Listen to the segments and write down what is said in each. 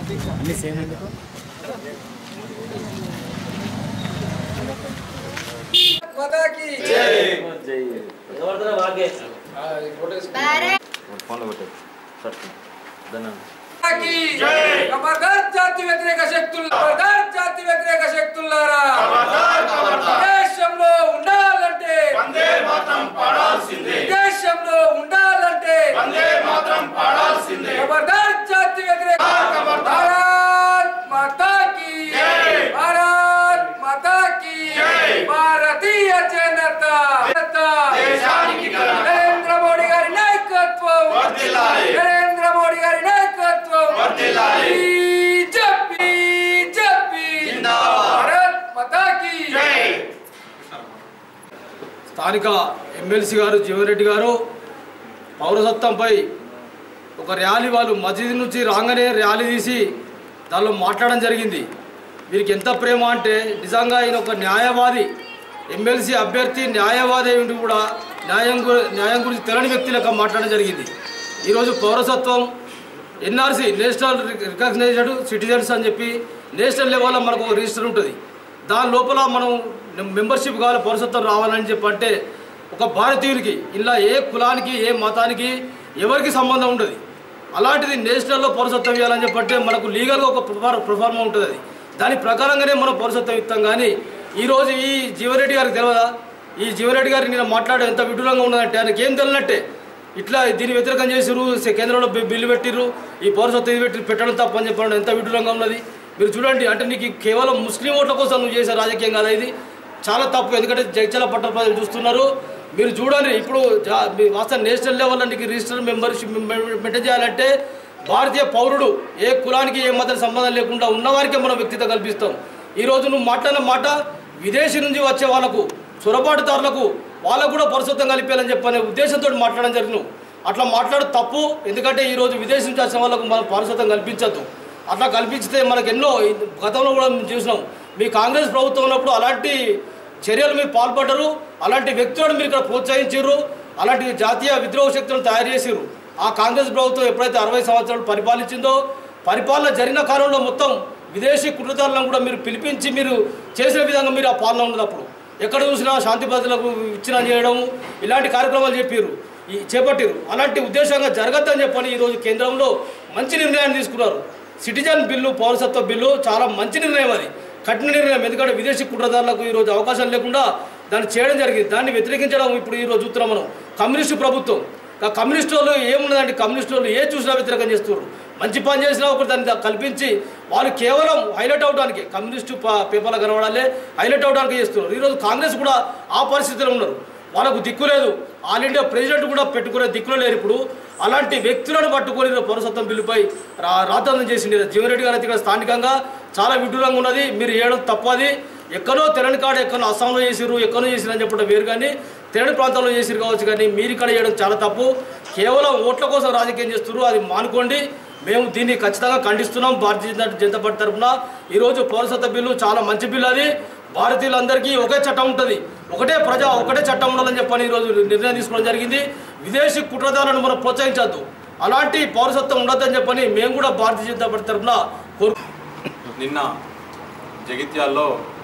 అన్ని సేమ్ ఎందుకు పదాకి ఫోన్లో కొట్టారు సరే ధన్యవాదాలు పదాకి ఖబర్దార్ జాతి వ్యతిరేక శక్తులు ఖబర్దార్ జాతి వ్యతిరేక శక్తులారా దేశంలో ఉండాలంటే దేశంలో ఉండాలంటే ఖబర్దార్ జాతి వ్యతిరేక భారత్ మాతా కీ భారత్ మాతా కీ భారతీయ జనతా జనతా నరేంద్ర మోడీ గారి నాయకత్వం నరేంద్ర మోడీ గారి నాయకత్వం బీజేపీ బీజేపీ భారత్ మాతా కీ స్థానిక ఎమ్మెల్సీ గారు జీవన్రెడ్డి గారు పౌరసత్వంపై ఒక ర్యాలీ వాళ్ళు మసీదు నుంచి రాగానే ర్యాలీ తీసి దానిలో మాట్లాడడం జరిగింది వీరికి ఎంత ప్రేమ అంటే నిజంగా ఆయన ఒక న్యాయవాది ఎమ్మెల్సీ అభ్యర్థి న్యాయవాది అయి ఉండి కూడా న్యాయం గు- న్యాయం గురించి తెలియని వ్యక్తి లెక్క మాట్లాడడం జరిగింది ఈరోజు పౌరసత్వం ఎన్ఆర్సీ నేషనల్ రికగ్నైజ్డ్ సిటిజన్స్ అని చెప్పి నేషనల్ లెవెల్లో మనకు ఒక రిజిస్టర్ ఉంటుంది దాని లోపల మనం మెంబర్షిప్ కావాలి పౌరసత్వం రావాలని చెప్పి అంటే ఒక భారతీయునికి ఇలా ఏ కులానికి ఏ మతానికి ఎవరికి సంబంధం ఉండదు అలాంటిది నేషనల్లో పౌరసత్వం ఇవ్వాలని చెప్పంటే మనకు లీగల్గా ఒక ప్రొఫార్ ప్రొఫార్మ ఉంటుంది అది దాని ప్రకారంగానే మనం పౌరసత్వం ఇస్తాం కానీ ఈరోజు ఈ జీవరెడ్డి గారికి తెలియదా ఈ జీవరెడ్డి గారికి నేను మాట్లాడే ఎంత విడ్డూరంగా ఉన్నదంటే ఆయనకి ఏం తెలియనట్టే ఇట్లా దీన్ని వ్యతిరేకం చేసిర్రు సే- కేంద్రంలో బి- బిల్లు పెట్టిర్రు ఈ పౌరసత్వం ఇది పెట్టి పెట్టడం తప్పని చెప్పడం ఎంత విడ్డూరంగా ఉన్నది మీరు చూడండి అంటే నీకు కేవలం ముస్లిం ఓట్ల కోసం నువ్వు చేసే రాజకీయం కదా ఇది చాలా తప్పు ఎందుకంటే జగిత్యాల పట్టణ ప్రజలు చూస్తున్నారు మీరు చూడండి ఇప్పుడు జా- మీ వాస్తవ నేషనల్ లెవెల్లో నీకు రిజిస్టర్ మెంబర్షిప్ మెయింటైన్ చేయాలంటే భారతీయ పౌరుడు ఏ కులానికి ఏ మతం సంబంధం లేకుండా ఉన్నవారికే మనం వ్యక్తిత్వం కల్పిస్తాం ఈరోజు నువ్వు మాట్లాడిన మాట విదేశీ నుంచి వచ్చే వాళ్ళకు చొరబాటుదారులకు వాళ్ళకు కూడా పరుశుద్ధం కలిపేయాలని చెప్పనే ఉద్దేశంతో మాట్లాడడం జరిగిన అట్లా మాట్లాడు తప్పు ఎందుకంటే ఈరోజు విదేశీ నుంచి వచ్చిన వాళ్ళకు మనం పరుశుద్ధం కల్పించద్దు అట్లా కల్పిస్తే మనకు ఎన్నో ఈ గతంలో కూడా మేము చూసినాం మీ కాంగ్రెస్ ప్రభుత్వం ఉన్నప్పుడు అలాంటి చర్యలు మీరు పాల్పడ్డరు అలాంటి వ్యక్తులను మీరు ఇక్కడ ప్రోత్సహించారు అలాంటి జాతీయ విద్రోహ శక్తులను తయారు చేసారు ఆ కాంగ్రెస్ ప్రభుత్వం ఎప్పుడైతే అరవై సంవత్సరాలు పరిపాలించిందో పరిపాలన జరిగిన కాలంలో మొత్తం విదేశీ కుట్రదారులను కూడా మీరు పిలిపించి మీరు చేసిన విధంగా మీరు ఆ పాలన ఉన్నప్పుడు ఎక్కడ చూసినా శాంతి భద్రతలకు ఇచ్చిన చేయడం ఇలాంటి కార్యక్రమాలు చెప్పారు ఈ చేపట్టారు అలాంటి ఉద్దేశంగా జరగద్దని చెప్పని ఈరోజు కేంద్రంలో మంచి నిర్ణయాన్ని తీసుకున్నారు సిటిజన్ బిల్లు పౌరసత్వ బిల్లు చాలా మంచి నిర్ణయం అది కఠిన నిర్ణయం ఎందుకంటే విదేశీ కుట్రదారులకు ఈరోజు అవకాశం లేకుండా దాన్ని చేయడం జరిగింది దాన్ని వ్యతిరేకించడం ఇప్పుడు ఈరోజు చూస్తున్నాం మనం కమ్యూనిస్టు ప్రభుత్వం ఆ కమ్యూనిస్ట్ వాళ్ళు ఏమున్నదంటే కమ్యూనిస్ట్ వాళ్ళు ఏ చూసినా వ్యతిరేకం చేస్తున్నారు మంచి పని చేసినా ఒకటి దాన్ని కల్పించి వాళ్ళు కేవలం హైలైట్ అవడానికి కమ్యూనిస్టు ప- పేపర్లో కనబడాలి హైలైట్ అవడానికి చేస్తున్నారు ఈరోజు కాంగ్రెస్ కూడా ఆ పరిస్థితిలో ఉన్నారు వాళ్ళకు దిక్కు లేదు ఆల్ ఇండియా ప్రెసిడెంట్ కూడా పెట్టుకునే దిక్కులో లేరు ఇప్పుడు అలాంటి వ్యక్తులను పట్టుకొని ఈరోజు పౌరసత్వం బిల్లుపై రా రాద్ధాంతం చేసింది జీవన్రెడ్డి గారు అయితే ఇక్కడ స్థానికంగా చాలా విడ్డూరంగా ఉన్నది మీరు చేయడం తప్పది ఎక్కడో తెలంగాణ కాడ ఎక్కడో అస్సాంలో చేసిర్రు ఎక్కడో చేసిరు అని చెప్పడం వేరు కానీ తెలంగాణ ప్రాంతంలో చేసిరు కావచ్చు కానీ మీరు ఇక్కడ చేయడం చాలా తప్పు కేవలం ఓట్ల కోసం రాజకీయం చేస్తున్నారు అది మానుకోండి మేము దీన్ని ఖచ్చితంగా ఖండిస్తున్నాం భారతీయ జనతా జనతా పార్టీ తరఫున ఈరోజు పౌరసత్వ బిల్లు చాలా మంచి బిల్లు అది భారతీయులందరికీ ఒకే చట్టం ఉంటుంది ఒకటే ప్రజా ఒకటే చట్టం ఉండాలని చెప్పని ఈరోజు నిర్ణయం తీసుకోవడం జరిగింది విదేశీ కుట్రదారులను మనం ప్రోత్సహించద్దు అలాంటి పౌరసత్వం ఉండొద్దని చెప్పని మేము కూడా భారతీయ జనతా పార్టీ తరఫున కోరు నిన్న జగిత్యాల్లో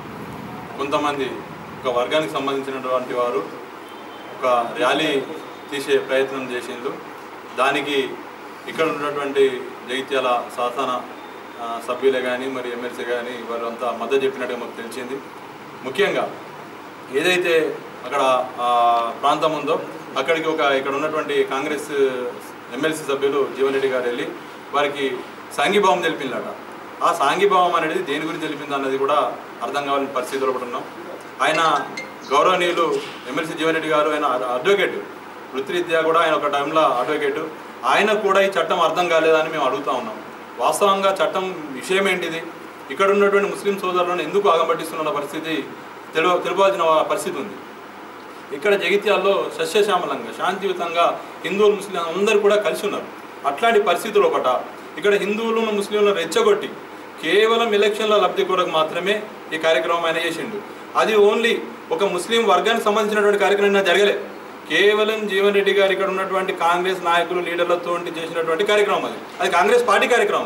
కొంతమంది ఒక వర్గానికి సంబంధించినటువంటి వారు ఒక ర్యాలీ తీసే ప్రయత్నం చేసిండ్రు దానికి ఇక్కడ ఉన్నటువంటి జగిత్యాల శాసన ఆ, సభ్యులే కానీ మరి ఎమ్మెల్సీ కానీ వారంతా మద్దతు చెప్పినట్టుగా మాకు తెలిసింది ముఖ్యంగా ఏదైతే అక్కడ ఆ, ప్రాంతం ఉందో అక్కడికి ఒక ఇక్కడ ఉన్నటువంటి కాంగ్రెస్ ఎమ్మెల్సీ సభ్యులు జీవన్ రెడ్డి గారు వెళ్ళి వారికి సాంఘీభావం తెలిపిందట ఆ సాంఘీభావం అనేది దేని గురించి తెలిపింది అన్నది కూడా అర్థం కావాలని పరిస్థితిలో కూడా ఉన్నాం ఆయన గౌరవనీయులు ఎమ్మెల్సీ జీవన్ రెడ్డి గారు ఆయన అడ్వకేట్ వృత్తిరీత్యా కూడా ఆయన ఒక టైంలో అడ్వకేట్ ఆయన కూడా ఈ చట్టం అర్థం కాలేదని మేము అడుగుతా ఉన్నాం వాస్తవంగా చట్టం విషయం ఏంటిది ఇక్కడ ఉన్నటువంటి ముస్లిం సోదరులను ఎందుకు ఆగబట్టిస్తున్న పరిస్థితి తెలు తెలుపాల్సిన పరిస్థితి ఉంది ఇక్కడ జగిత్యాల్లో సస్యశ్యామలంగా శాంతియుతంగా హిందువులు ముస్లిం అందరూ కూడా కలిసి ఉన్నారు అట్లాంటి పరిస్థితులు ఒకట ఇక్కడ హిందువులను ముస్లింలను రెచ్చగొట్టి కేవలం ఎలక్షన్ల లబ్ధి కొరకు మాత్రమే ఈ కార్యక్రమం ఆయన చేసిండు అది ఓన్లీ ఒక ముస్లిం వర్గానికి సంబంధించినటువంటి కార్యక్రమం అయినా జరగలే కేవలం జీవన్ రెడ్డి గారు ఇక్కడ ఉన్నటువంటి కాంగ్రెస్ నాయకులు లీడర్లతో చేసినటువంటి కార్యక్రమం అది అది కాంగ్రెస్ పార్టీ కార్యక్రమం అది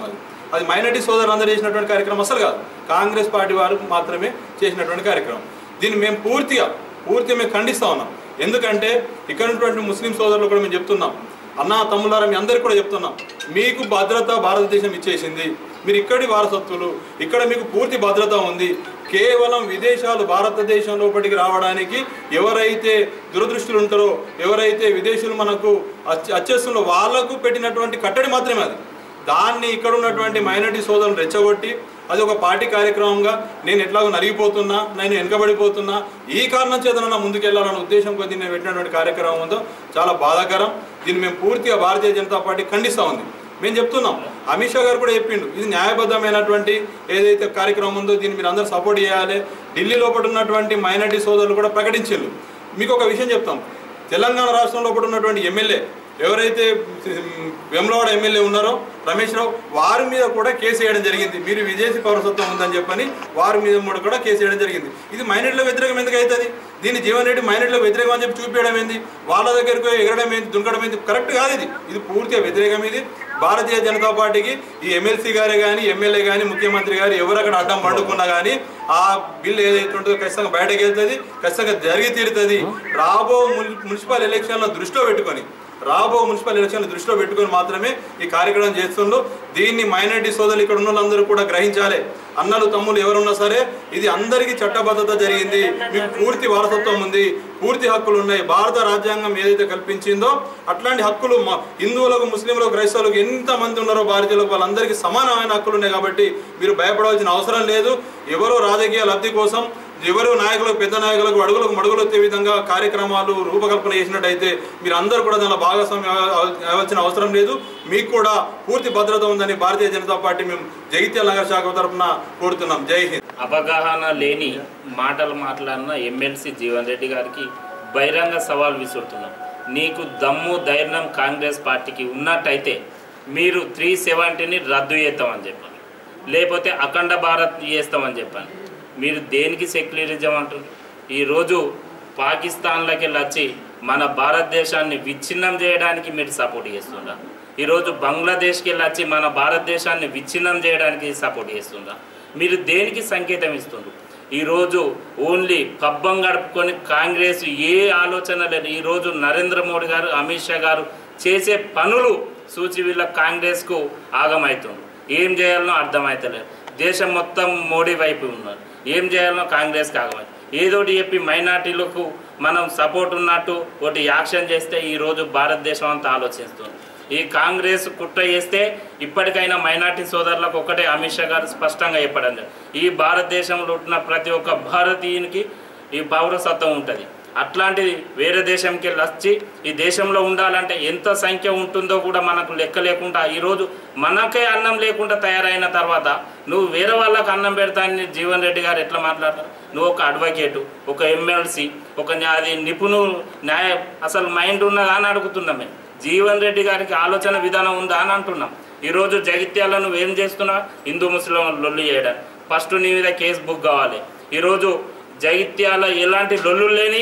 అది మైనార్టీ సోదరులు అందరూ చేసినటువంటి కార్యక్రమం అసలు కాదు కాంగ్రెస్ పార్టీ వారు మాత్రమే చేసినటువంటి కార్యక్రమం దీన్ని మేము పూర్తిగా పూర్తిగా మేము ఖండిస్తా ఉన్నాం ఎందుకంటే ఇక్కడ ఉన్నటువంటి ముస్లిం సోదరులు కూడా మేము చెప్తున్నాం అన్న తమ్ములారా మీ అందరికీ కూడా చెప్తున్నాం మీకు భద్రత భారతదేశం ఇచ్చేసింది మీరు ఇక్కడి వారసత్వులు ఇక్కడ మీకు పూర్తి భద్రత ఉంది కేవలం విదేశాలు భారతదేశం లోపలికి రావడానికి ఎవరైతే దురదృష్టులు ఉంటారో ఎవరైతే విదేశీయులు మనకు అచ్చ- వచ్చేస్తుందో వాళ్ళకు పెట్టినటువంటి కట్టడి మాత్రమే అది దాన్ని ఇక్కడ ఉన్నటువంటి మైనారిటీ సోదరులు రెచ్చగొట్టి అది ఒక పార్టీ కార్యక్రమంగా నేను ఎట్లాగో నలిగిపోతున్నా నేను వెనకబడిపోతున్నా ఈ కారణం చేత నా ముందుకెళ్లాలన్న ఉద్దేశం కొద్ది నేను పెట్టినటువంటి కార్యక్రమం ఉందో చాలా బాధాకరం దీన్ని మేము పూర్తిగా భారతీయ జనతా పార్టీ ఖండిస్తూ ఉంది మేము చెప్తున్నాం అమిత్ షా గారు కూడా చెప్పిండు ఇది న్యాయబద్ధమైనటువంటి ఏదైతే కార్యక్రమం ఉందో దీన్ని మీరు అందరూ సపోర్ట్ చేయాలి ఢిల్లీ లోపల ఉన్నటువంటి మైనారిటీ సోదరులు కూడా ప్రకటించారు మీకు ఒక విషయం చెప్తాం తెలంగాణ రాష్ట్రం లోపల ఉన్నటువంటి ఎమ్మెల్యే ఎవరైతే వెమ్లవాడ ఎమ్మెల్యే ఉన్నారో రమేష్ రావు వారి మీద కూడా కేసు వేయడం జరిగింది మీరు విదేశీ పౌరసత్వం ఉందని చెప్పని వారి మీద కూడా కూడా కేసు వేయడం జరిగింది ఇది మైనార్టీలో వ్యతిరేకం ఎందుకు అవుతుంది దీన్ని జీవన్ రెడ్డి మైనార్టీలో వ్యతిరేకం అని చెప్పి చూపించడం ఏంది వాళ్ళ దగ్గరకు ఎగరడం ఏంది దుంకడం ఏంది కరెక్ట్ కాదు ఇది ఇది పూర్తిగా వ్యతిరేకం ఇది భారతీయ జనతా పార్టీకి ఈ ఎమ్మెల్సీ గారే కానీ ఎమ్మెల్యే కానీ ముఖ్యమంత్రి గారు ఎవరు అక్కడ అడ్డం పండుకున్నా కానీ ఆ బిల్ ఏదైతే ఉంటుందో ఖచ్చితంగా బయటకు వెళ్తుంది ఖచ్చితంగా జరిగి తీరుతుంది రాబో మున్- మున్సిపల్ ఎలక్షన్ల దృష్టిలో పెట్టుకొని రాబో మున్సిపల్ ఎలక్షన్ దృష్టిలో పెట్టుకొని మాత్రమే ఈ కార్యక్రమం చేస్తుండ్రు దీన్ని మైనారిటీ సోదరులు ఇక్కడ ఉన్న వాళ్ళందరూ కూడా గ్రహించాలి అన్నలు తమ్ములు ఎవరున్నా సరే ఇది అందరికీ చట్టబద్ధత జరిగింది మీకు పూర్తి వారసత్వం ఉంది పూర్తి హక్కులు ఉన్నాయి భారత రాజ్యాంగం ఏదైతే కల్పించిందో అట్లాంటి హక్కులు మ- హిందువులకు ముస్లింలకు క్రైస్తవులకు ఎంత మంది ఉన్నారో భారతీయులకు వాళ్ళందరికీ సమానమైన హక్కులు ఉన్నాయి కాబట్టి మీరు భయపడవలసిన అవసరం లేదు ఎవరో రాజకీయ లబ్ధి కోసం ఎవరు నాయకులకు పెద్ద నాయకులకు అడుగులకు మడుగులు వచ్చే విధంగా కార్యక్రమాలు రూపకల్పన చేసినట్టయితే మీరు అందరూ కూడా దానిలో భాగస్వామ్యం అవ- అవ్వాల్సిన అవసరం లేదు మీకు కూడా పూర్తి భద్రత ఉందని భారతీయ జనతా పార్టీ మేము జగిత్యాల నగర శాఖ తరఫున కోరుతున్నాం జై హింద్ అవగాహన లేని మాటలు మాట్లాడిన ఎమ్మెల్సీ జీవన్ రెడ్డి గారికి బహిరంగ సవాల్ విసురుతున్నాం నీకు దమ్ము ధైర్యం కాంగ్రెస్ పార్టీకి ఉన్నట్టయితే మీరు త్రీ సెవెంటీని రద్దు చేస్తామని చెప్పాను లేకపోతే అఖండ భారత్ చేస్తామని చెప్పాను మీరు దేనికి సెక్యులరిజం అంటున్నారు ఈరోజు పాకిస్తాన్లోకి వచ్చి మన భారతదేశాన్ని విచ్ఛిన్నం చేయడానికి మీరు సపోర్ట్ చేస్తున్నారు ఈరోజు బంగ్లాదేశ్కి వెళ్ళి వచ్చి మన భారతదేశాన్ని విచ్ఛిన్నం చేయడానికి సపోర్ట్ చేస్తున్నారు మీరు దేనికి సంకేతం ఇస్తుండ్రు ఈరోజు ఓన్లీ పబ్బం గడుపుకొని కాంగ్రెస్ ఏ ఆలోచన లేదు ఈరోజు నరేంద్ర మోడీ గారు అమిత్ షా గారు చేసే పనులు సూచి వీళ్ళ కాంగ్రెస్కు ఆగమవుతుంది ఏం చేయాలనో అర్థమవుతలేదు దేశం మొత్తం మోడీ వైపు ఉన్నారు ఏం చేయాలనో కాంగ్రెస్కి ఆగమవుతుంది ఏదోటి చెప్పి మైనార్టీలకు మనం సపోర్ట్ ఉన్నట్టు ఒకటి యాక్షన్ చేస్తే ఈరోజు భారతదేశం అంతా ఆలోచిస్తుంది ఈ కాంగ్రెస్ కుట్ర చేస్తే ఇప్పటికైనా మైనార్టీ సోదరులకు ఒకటే అమిత్ షా గారు స్పష్టంగా చెప్పడం జరిగింది. ఈ భారతదేశంలో ఉన్న ప్రతి ఒక్క భారతీయునికి ఈ పౌరసత్వం ఉంటుంది అట్లాంటిది వేరే దేశంకి వెళ్ళి వచ్చి ఈ దేశంలో ఉండాలంటే ఎంత సంఖ్య ఉంటుందో కూడా మనకు లెక్క లేకుండా ఈరోజు మనకే అన్నం లేకుండా తయారైన తర్వాత నువ్వు వేరే వాళ్ళకి అన్నం పెడతానని జీవన్ రెడ్డి గారు ఎట్లా మాట్లాడతారు నువ్వు ఒక అడ్వకేటు ఒక ఎమ్మెల్సీ ఒక న్యా- అది నిపుణులు న్యాయ అసలు మైండ్ ఉన్నదా అని అడుగుతున్నాం మేము జీవన్ రెడ్డి గారికి ఆలోచన విధానం ఉందా అని అంటున్నాం ఈరోజు జగిత్యాల నువ్వు ఏం చేస్తున్నావు హిందూ ముస్లిం లొల్లి చేయడానికి ఫస్ట్ నీ మీద కేసు బుక్ కావాలి ఈరోజు జగిత్యాల ఎలాంటి లొల్లు లేని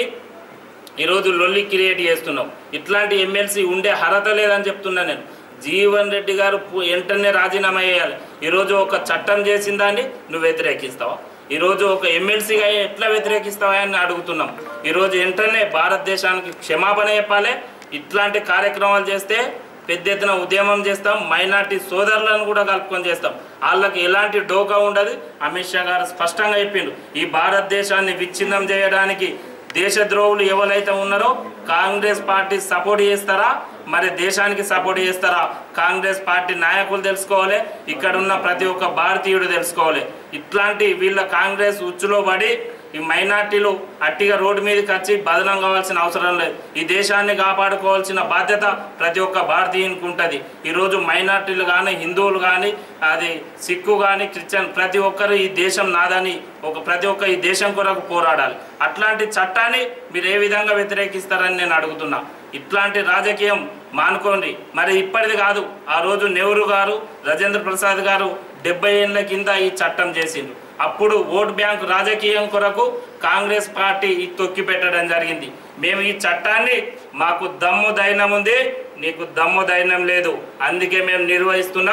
ఈరోజు లొల్లి క్రియేట్ చేస్తున్నావు ఇట్లాంటి ఎమ్మెల్సీ ఉండే అర్హత లేదని చెప్తున్నా నేను జీవన్ రెడ్డి గారు పు- వెంటనే రాజీనామా చేయాలి ఈరోజు ఒక చట్టం చేసిన దాన్ని నువ్వు వ్యతిరేకిస్తావా ఈరోజు ఒక ఎమ్మెల్సీగా ఎట్లా వ్యతిరేకిస్తావా అని అడుగుతున్నాం ఈరోజు వెంటనే భారతదేశానికి క్షమాపణ చెప్పాలి ఇట్లాంటి కార్యక్రమాలు చేస్తే పెద్ద ఎత్తున ఉద్యమం చేస్తాం మైనార్టీ సోదరులను కూడా కలుపుకొని చేస్తాం వాళ్ళకి ఎలాంటి డోకా ఉండదు అమిత్ షా గారు స్పష్టంగా చెప్పిండు ఈ భారతదేశాన్ని విచ్ఛిన్నం చేయడానికి దేశద్రోహులు ఎవరైతే ఉన్నారో కాంగ్రెస్ పార్టీ సపోర్ట్ చేస్తారా మరి దేశానికి సపోర్ట్ చేస్తారా కాంగ్రెస్ పార్టీ నాయకులు తెలుసుకోవాలి ఇక్కడ ఉన్న ప్రతి ఒక్క భారతీయుడు తెలుసుకోవాలి ఇట్లాంటి వీళ్ళ కాంగ్రెస్ ఉచ్చులో పడి ఈ మైనార్టీలు అట్టిగా రోడ్డు మీదకి వచ్చి బదనం కావాల్సిన అవసరం లేదు ఈ దేశాన్ని కాపాడుకోవాల్సిన బాధ్యత ప్రతి ఒక్క భారతీయునికి ఉంటుంది ఈరోజు మైనార్టీలు కానీ హిందువులు కానీ అది సిక్కు కానీ క్రిస్టియన్ ప్రతి ఒక్కరు ఈ దేశం నాదని ఒక ప్రతి ఒక్క ఈ దేశం కొరకు పోరాడాలి అట్లాంటి చట్టాన్ని మీరు ఏ విధంగా వ్యతిరేకిస్తారని నేను అడుగుతున్నా ఇట్లాంటి రాజకీయం మానుకోండి మరి ఇప్పటిది కాదు ఆ రోజు నెహ్రూ గారు రాజేంద్ర ప్రసాద్ గారు డెబ్బై ఏళ్ళ కింద ఈ చట్టం చేసిండ్రు అప్పుడు ఓట్ బ్యాంక్ రాజకీయం కొరకు కాంగ్రెస్ పార్టీ ఈ తొక్కి పెట్టడం జరిగింది మేము ఈ చట్టాన్ని మాకు దమ్ము ధైర్యం ఉంది నీకు దమ్ము ధైర్యం లేదు అందుకే మేము నిర్వహిస్తున్నాం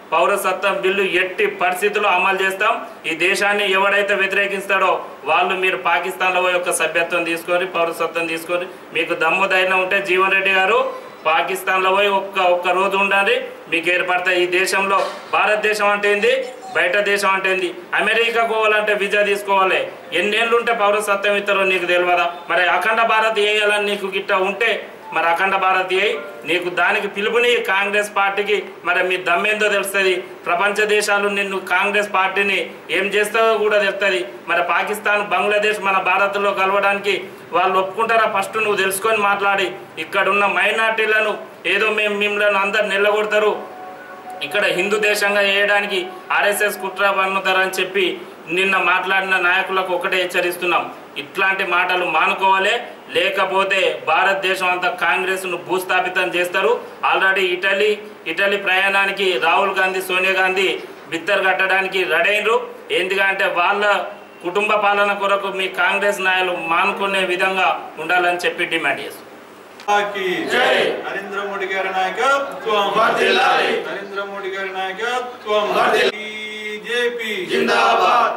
పౌరసత్వం బిల్లు ఎట్టి పరిస్థితుల్లో అమలు చేస్తాం ఈ దేశాన్ని ఎవడైతే వ్యతిరేకిస్తాడో వాళ్ళు మీరు పాకిస్తాన్లో పోయి ఒక సభ్యత్వం తీసుకొని పౌరసత్వం తీసుకొని మీకు దమ్ము ధైర్యం ఉంటే జీవన్ రెడ్డి గారు పాకిస్తాన్లో పోయి ఒక్క ఒక్క రోజు ఉండాలి మీకు ఏర్పడతాయి ఈ దేశంలో భారతదేశం అంటే ఏంది బయట దేశం అంటే ఏంది అమెరికాకు పోవాలంటే వీజా తీసుకోవాలి ఎన్నేళ్ళు ఉంటే పౌరసత్వం ఇస్తారో నీకు తెలియదా మరి అఖండ భారత్ వేయాలని నీకు గిట్ట ఉంటే మరి అఖండ భారత్ అయి నీకు దానికి పిలుపుని కాంగ్రెస్ పార్టీకి మరి మీ దమ్మేందో తెలుస్తుంది ప్రపంచ దేశాలు నిన్ను కాంగ్రెస్ పార్టీని ఏం చేస్తావో కూడా తెలుస్తుంది మరి పాకిస్తాన్ బంగ్లాదేశ్ మన భారత్లో కలవడానికి వాళ్ళు ఒప్పుకుంటారా ఫస్ట్ నువ్వు తెలుసుకొని మాట్లాడి ఇక్కడున్న మైనార్టీలను ఏదో మేము మిమ్మల్ని అందరు నిల్లగొడతారు ఇక్కడ హిందూ దేశంగా చేయడానికి ఆర్ఎస్ఎస్ కుట్ర పన్నుతారని చెప్పి నిన్న మాట్లాడిన నాయకులకు ఒకటే హెచ్చరిస్తున్నాం ఇట్లాంటి మాటలు మానుకోవాలి లేకపోతే భారతదేశం అంతా కాంగ్రెస్ను భూస్థాపితం చేస్తారు ఆల్రెడీ ఇటలీ ఇటలీ ప్రయాణానికి రాహుల్ గాంధీ సోనియా గాంధీ బిత్తర్ కట్టడానికి రెడీ అయినరు ఎందుకంటే వాళ్ళ కుటుంబ పాలన కొరకు మీ కాంగ్రెస్ నాయకులు మానుకునే విధంగా ఉండాలని చెప్పి డిమాండ్ చేస్తారు की నరేంద్ర మోడీ గారి నాయకత్వం నరేంద్ర మోడీ గారి నాయకత్వం బీజేపీ జిందాబాద్.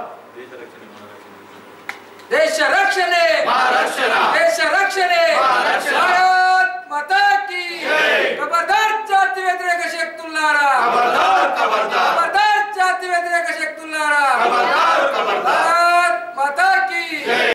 దేశ రక్షణ దేశ రక్షణే రక్షణ. దేశ రక్షణే మా రక్షణ. భారత్ మాతా